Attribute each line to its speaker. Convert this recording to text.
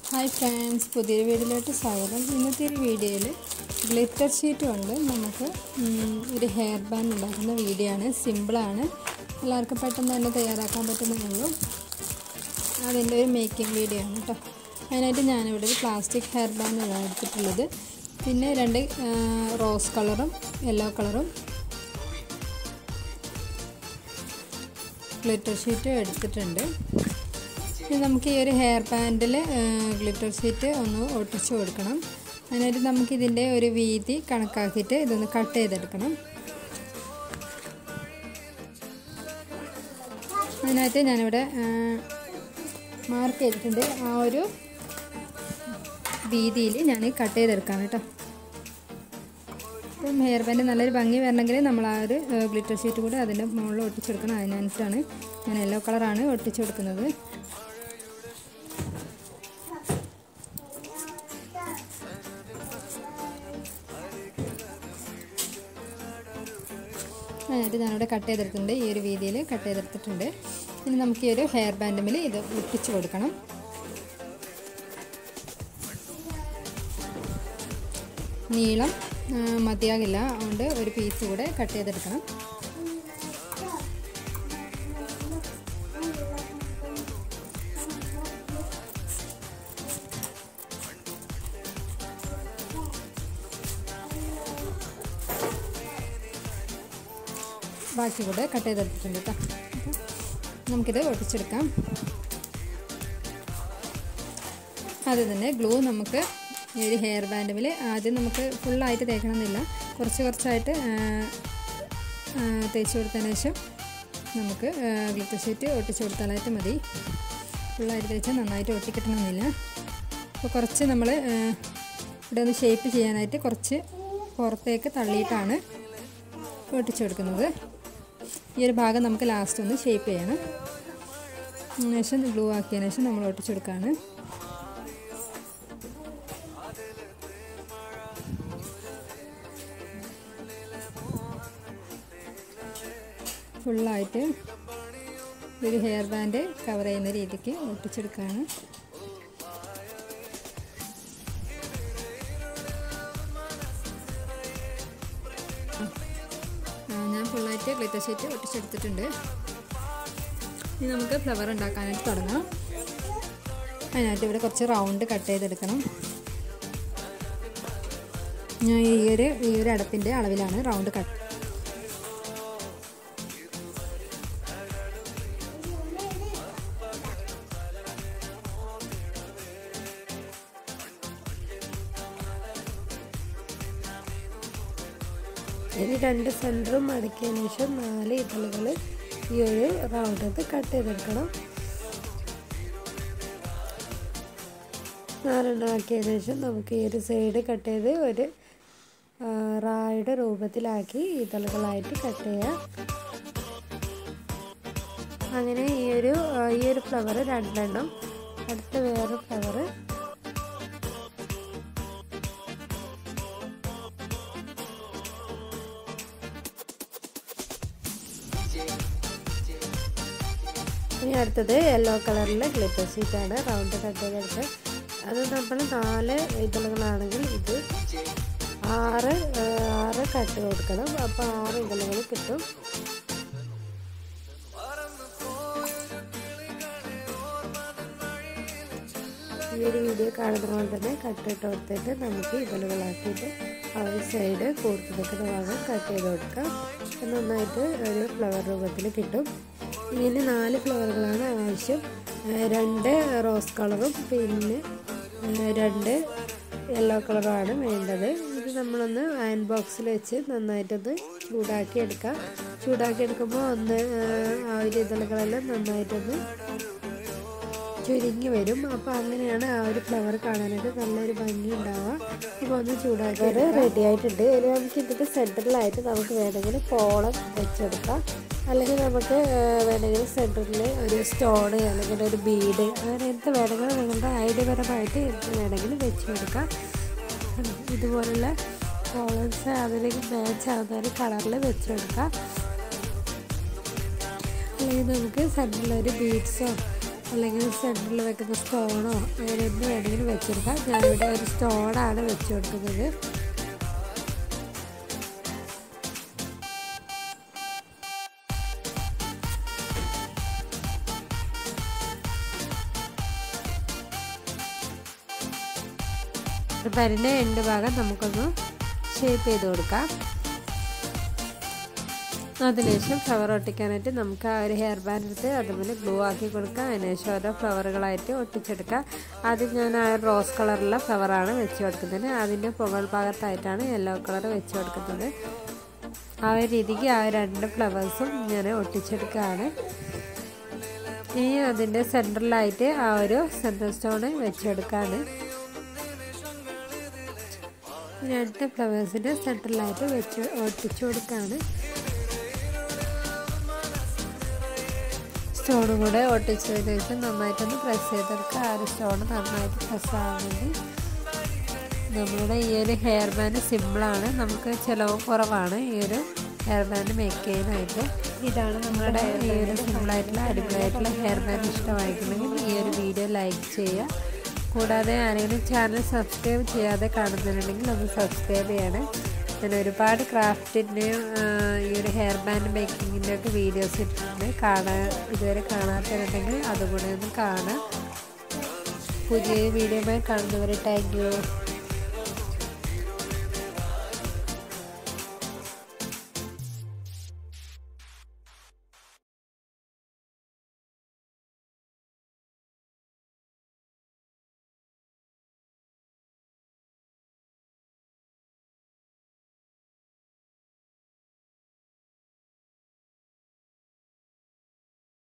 Speaker 1: hi friends പുതിയൊരു വീഡിയോയിലോട്ട് സ്വാഗതം ഇന്നത്തെ ഒരു വീഡിയോയിൽ ഗ്ലിറ്റർ ഷീറ്റ് കൊണ്ട് നമുക്ക് ഉം, ഒരു ഹെയർ ബാൻഡ് ഉണ്ടാക്കുന്ന വീഡിയോ ആണ് സിമ്പിളാണ് എല്ലാവർക്കും പെട്ടെന്ന് തന്നെ തയ്യാറാക്കാൻ പറ്റുന്നതുള്ളൂ അതിൻ്റെ ഒരു മേക്കിംഗ് വീഡിയോ ആണ് കേട്ടോ അതിനായിട്ട് ഞാനിവിടെ ഒരു പ്ലാസ്റ്റിക് ഹെയർ ബാൻഡ് എടുത്തിട്ടുള്ളത് പിന്നെ രണ്ട് ആ, റോസ് കളറും യെല്ലോ കളറും ഗ്ലിറ്റർ ഷീറ്റും എടുത്തിട്ടുണ്ട് ഇനി നമുക്ക് ഈ ഒരു ഹെയർ ബാൻഡിൽ ഗ്ലിറ്റർ ഷീറ്റ് ഒന്ന് ഒട്ടിച്ചു കൊടുക്കണം അതിനായിട്ട് നമുക്ക് ഇതിൻ്റെ ഒരു വീതി കണക്കാക്കിയിട്ട് ഇതൊന്ന് കട്ട് ചെയ്തെടുക്കണം അതിനായിട്ട് ഞാനിവിടെ മാർക്ക് ചെയ്തിട്ടുണ്ട് ആ ഒരു വീതിയിൽ ഞാൻ കട്ട് ചെയ്തെടുക്കാം കേട്ടോ അപ്പം ഹെയർ ബാൻഡ് നല്ലൊരു ഭംഗി വരണമെങ്കിൽ നമ്മൾ ആ ഒരു ഗ്ലിറ്റർ ഷീറ്റ് കൂടെ അതിൻ്റെ മുകളിൽ ഒട്ടിച്ചെടുക്കണം അതിനനുസരിച്ചാണ് ഞാൻ യെല്ലോ കളറാണ് ഒട്ടിച്ചു കൊടുക്കുന്നത് അതിനായിട്ട് ഞാനിവിടെ കട്ട് ചെയ്തെടുത്തിട്ടുണ്ട് ഈ ഒരു രീതിയിൽ കട്ട് ചെയ്തെടുത്തിട്ടുണ്ട് ഇനി നമുക്ക് ഈ ഒരു ഹെയർ ബാൻഡുമിൽ ഇത് ഒട്ടിച്ചു കൊടുക്കണം നീളം ആ, മതിയാകില്ല അതുകൊണ്ട് ഒരു പീസ് കൂടെ കട്ട് ചെയ്തെടുക്കണം ബാക്കി കൂടെ കട്ട് ചെയ്തെടുത്തിട്ടുണ്ട് കേട്ടോ അപ്പം നമുക്കിത് ഒട്ടിച്ചെടുക്കാം ആദ്യം തന്നെ ഗ്ലൂ നമുക്ക് ഈ ഒരു ഹെയർ ബാൻഡുമിൽ ആദ്യം നമുക്ക് ഫുള്ളായിട്ട് തേക്കണമെന്നില്ല കുറച്ച് കുറച്ചായിട്ട് ആ, ആ, തേച്ച് കൊടുത്തതിന് ശേഷം നമുക്ക് ഗ്ലിറ്റർ ഷീറ്റ് ഒട്ടിച്ച് കൊടുത്താലായിട്ട് മതി ഫുള്ളായിട്ട് തേച്ചാൽ നന്നായിട്ട് ഒട്ടിക്കിട്ടണമെന്നില്ല അപ്പോൾ കുറച്ച് നമ്മൾ ഇവിടെ ഒന്ന് ഷേപ്പ് ചെയ്യാനായിട്ട് കുറച്ച് പുറത്തേക്ക് തള്ളിയിട്ടാണ് ഒട്ടിച്ചു കൊടുക്കുന്നത് ഈ ഒരു ഭാഗം നമുക്ക് ലാസ്റ്റ് ഒന്ന് ഷേപ്പ് ചെയ്യണം അതിന് ശേഷം ഗ്ലൂ ആക്കിയതിന് ശേഷം നമ്മൾ ഒട്ടിച്ചു കൊടുക്കുകയാണ് ഫുള്ളായിട്ട് ഒരു ഹെയർ ബാൻഡ് കവർ ചെയ്യുന്ന രീതിക്ക് ഒട്ടിച്ചെടുക്കുകയാണ് ആ, ഞാൻ ഫുള്ളായിട്ട് ഗ്ലിറ്റർ ഷീറ്റ് ഒട്ടിച്ചെടുത്തിട്ടുണ്ട് ഇനി നമുക്ക് ഫ്ലവർ ഉണ്ടാക്കാനായിട്ട് തുടങ്ങാം അതിനായിട്ട് ഇവിടെ കുറച്ച് റൗണ്ട് കട്ട് ചെയ്തെടുക്കണം ഞാൻ ഈ ഒരു ഈ ഒരു അടപ്പിൻ്റെ അളവിലാണ് റൗണ്ട് കട്ട്
Speaker 2: ഇനി രണ്ട് സെൻറ്ററും മടക്കിയതിന് ശേഷം നാല് ഇതളുകൾ ഈ ഒരു റൗണ്ടത്ത് കട്ട് ചെയ്തെടുക്കണം നാലെണ്ണം ആക്കിയതിന് ശേഷം നമുക്ക് ഈ ഒരു സൈഡ് കട്ട് ചെയ്ത് ഒരു ആ, റായുടെ രൂപത്തിലാക്കി ഇതളുകളായിട്ട് കട്ട് ചെയ്യാം അങ്ങനെ ഈ ഒരു ആ, ഈ ഒരു ഫ്ലവർ രണ്ടെണ്ണം അടുത്ത വേറെ ഫ്ലവർ ഇനി അടുത്തത് യെല്ലോ കളറിലെ ഗ്ലിറ്റർ ഷീറ്റാണ് റൗണ്ട് കട്ട് ചെയ്തെടുത്ത് അത് നമ്മൾ നാല് ഇതളുകളാണെങ്കിൽ ഇത് ആറ് ആ, ആറ് കട്ട് കൊടുക്കണം അപ്പോൾ ആറ് ഇതളുകൾ കിട്ടും ഈ ഒരു വീഡിയോ കാണുന്ന പോലെ തന്നെ കട്ടിട്ട് കൊടുത്തിട്ട് നമുക്ക് ഇതളുകളാക്കിയിട്ട് ആ ഒരു സൈഡ് കൂടുതൽ നിൽക്കുന്ന ഭാഗം കട്ട് ചെയ്ത് കൊടുക്കാം അത് നന്നായിട്ട് ഒരു ഫ്ലവർ രൂപത്തിൽ കിട്ടും ഇങ്ങനെ നാല് ഫ്ലവറുകളാണ് ആവശ്യം ആ, രണ്ട് റോസ് കളറും പിന്നെ ആ, രണ്ട് യെല്ലോ കളറുമാണ് വേണ്ടത് ഇത് നമ്മളൊന്ന് അയൺ ബോക്സിൽ വെച്ച് നന്നായിട്ടൊന്ന് ചൂടാക്കി എടുക്കാം ചൂടാക്കി എടുക്കുമ്പോൾ ഒന്ന് ആ, ആ ഒരു ഇതളുകളെല്ലാം നന്നായിട്ടൊന്ന് ചുരുങ്ങി വരും അപ്പോൾ അങ്ങനെയാണ് ആ ഒരു ഫ്ലവർ കാണാനായിട്ട് നല്ലൊരു ഭംഗി ഉണ്ടാവുക അപ്പോൾ ഒന്ന് ചൂടാക്കി റെഡി ആയിട്ടുണ്ട് ഇനി നമുക്ക് ഇതിൻ്റെ സെൻറ്ററിലായിട്ട് നമുക്ക് വേണമെങ്കിൽ കോളം വെച്ചെടുക്കാം അല്ലെങ്കിൽ നമുക്ക് ആ, വേണമെങ്കിൽ സെൻറ്ററിൽ ഒരു സ്റ്റോണ് അല്ലെങ്കിൽ ഒരു ബീഡ് അങ്ങനെ എന്ത് വേണമെങ്കിലും നിങ്ങളുടെ ഐഡിയപരമായിട്ട് എന്ത് വേണമെങ്കിലും വെച്ച് കൊടുക്കാം ഇതുപോലുള്ള കോളംസ് അതിലേക്ക് മാച്ച് ആവുന്ന ഒരു കളറിൽ വെച്ച് കൊടുക്കാം അല്ലെങ്കിൽ നമുക്ക് സെൻറ്ററിൽ ഒരു ബീഡ്സോ അല്ലെങ്കിൽ സെൻറ്ററിൽ വെക്കുന്ന സ്റ്റോണോ അങ്ങനെ എന്ത് വേണമെങ്കിലും വെച്ചെടുക്കാം ഞാനിവിടെ ഒരു സ്റ്റോണാണ് വെച്ച് കൊടുക്കുന്നത് പരിൻ്റെ എണ്ട് ഭാഗം നമുക്കൊന്ന് ഷേപ്പ് ചെയ്ത് കൊടുക്കാം അതിനുശേഷം ഫ്ലവർ ഒട്ടിക്കാനായിട്ട് നമുക്ക് ആ ഒരു ഹെയർ ബാൻഡ് എടുത്ത് അതുപോലെ ഗ്ലൂ ആക്കി കൊടുക്കാം അതിനുശേഷം ഓരോ ഫ്ലവറുകളായിട്ട് ഒട്ടിച്ചെടുക്കാം ആദ്യം ഞാൻ ആ റോസ് കളറുള്ള ഫ്ലവറാണ് വെച്ച് കൊടുക്കുന്നത് അതിൻ്റെ മുകൾ ഭാഗത്തായിട്ടാണ് യെല്ലോ കളർ വെച്ച് കൊടുക്കുന്നത് ആ ഒരു രീതിക്ക് ആ രണ്ട് ഫ്ലവേഴ്സും ഞാൻ ഒട്ടിച്ചെടുക്കുകയാണ് ഇനി അതിൻ്റെ സെൻറ്ററിലായിട്ട് ആ ഒരു സെൻറ്റർ സ്റ്റോണ് വെച്ചെടുക്കുകയാണ് രണ്ട് ഫ്ലവേഴ്സിൻ്റെ സെൻറ്ററിലായിട്ട് വെച്ച് ഒട്ടിച്ചു കൊടുക്കുകയാണ് സ്റ്റോണും കൂടെ ഒട്ടിച്ചതിന് ശേഷം നന്നായിട്ടൊന്ന് പ്രസ് ചെയ്തെടുക്കുക ആ ഒരു സ്റ്റോൺ നന്നായിട്ട് പ്രസ് ആവാൻ വേണ്ടി നമ്മളുടെ ഈ ഒരു ഹെയർ ബാൻഡ് സിമ്പിളാണ് നമുക്ക് ചിലവ് കുറവാണ് ഈ ഒരു ഹെയർ ബാൻഡ് മേക്ക് ചെയ്യാനായിട്ട് ഇതാണ് നമ്മുടെ ഈ ഒരു സിമ്പിളായിട്ടുള്ള അടിപൊളിയായിട്ടുള്ള ഹെയർ ബാൻഡ് ഇഷ്ടമായിട്ടുണ്ടെങ്കിൽ ഈ ഒരു വീഡിയോ ലൈക്ക് ചെയ്യുക കൂടാതെ ആരെങ്കിലും ചാനൽ സബ്സ്ക്രൈബ് ചെയ്യാതെ കാണുന്നുണ്ടെങ്കിൽ ഒന്ന് സബ്സ്ക്രൈബ് ചെയ്യണേ ഞാൻ ഒരുപാട് ക്രാഫ്റ്റിൻ്റെയും ഈ ഒരു ഹെയർ ബാൻഡ് മേക്കിങ്ങിൻ്റെ ഒക്കെ വീഡിയോസ് ഇട്ടിട്ടുണ്ട് കാണാൻ ഇതുവരെ കാണാത്തവരുണ്ടെങ്കിൽ അതുകൂടെ ഒന്ന് കാണാം പുതിയ വീഡിയോയുമായി കാണുന്നവരെ താങ്ക് യു